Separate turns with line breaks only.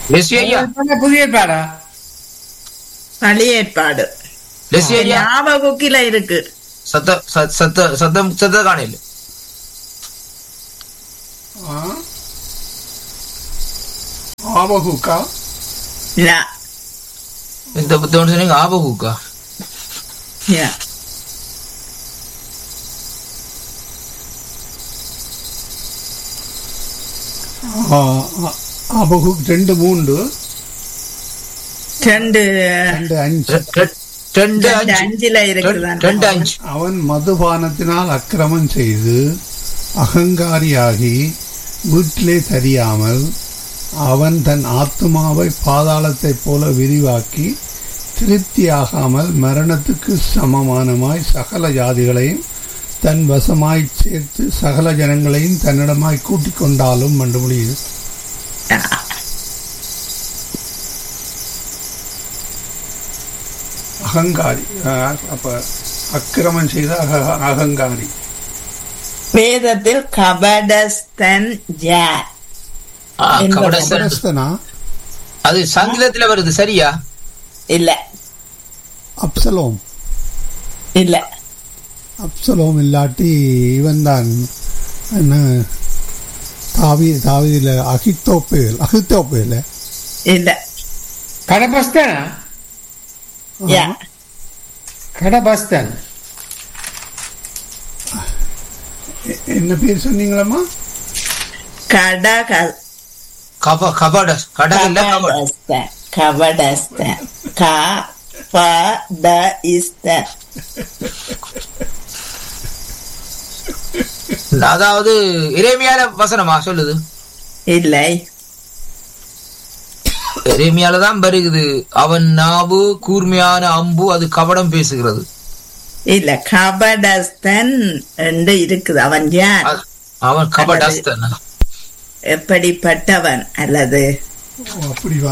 Lessee ஐயா
புதிய ஏற்பாடா
பழைய ஏற்பாடு
லெஸ்ஸி ஐயா
ஞாபகுக்கில இருக்கு
சத்த ச- சத்த சத்தம் சத்த காணையில்
ஆ? ஆபகுக்கா
யா
இந்த புத்தகம் சொன்னீங்க ஆபகுக்கா
யா
ஆ, ஆ- ஆபகுக் ரெண்டு மூன்று
ரெண்டு
ரெண்டு அஞ்சு
ரெ- ரெ- ரெண்டு
ரெண்டு
அஞ்சு
அஞ்சுல இருக்குதான்
ரெண்டு அஞ்சு
அவன் மதுபானத்தினால் அக்கிரமம் செய்து அகங்காரியாகி வீட்டிலே தெரியாமல் அவன் தன் ஆத்மாவை பாதாளத்தைப் போல விரிவாக்கி திருப்தியாகாமல் மரணத்துக்கு சமமானமாய் சகல ஜாதிகளையும் தன் வசமாய் சேர்த்து சகல ஜனங்களையும் தன்னிடமாய் கூட்டிக் கொண்டாலும் என்று முடியுது
யா.
அகங்காரி அஹ், அப்ப அக்கிரமம் செய்த அக- அகங்காரி
வேதத்தில் கபடஸ்தன் யார்
ஆ,
இந்த
கபடஸ்தன்.
கபடஸ்தனா
அது சங்கிலத்துல வருது சரியா
இல்ல
அப்சலோம்
இல்ல
அப்சலோம் இல்லாட்டி இவன் தான் என்ன தாவி தாவியில அகித்தோப்பேல் அகித்தோப்பேல
இல்ல
கடபஸ்தனா
யா
கடபஸ்தன்
என்ன பேர் சொன்னீங்களம்மா
கடக
கப கபடஸ் கடல் இல்ல கபட
கபடஸ்தன் கபடஸ்தன் கபடஸ்தன்
அதாவது இறைமையால வசனமா சொல்லுது
இல்லை
இறைமையால தான் வருகுது அவன் நாவு கூர்மையான அம்பு அது கபடம் பேசுகிறது
இல்ல கபடஸ்தன் என்று இருக்குது அவன் யார்
அ- அவன் கபடஸ்தன்
எப்படிப்பட்டவன் அல்லது
ஓ, அப்படி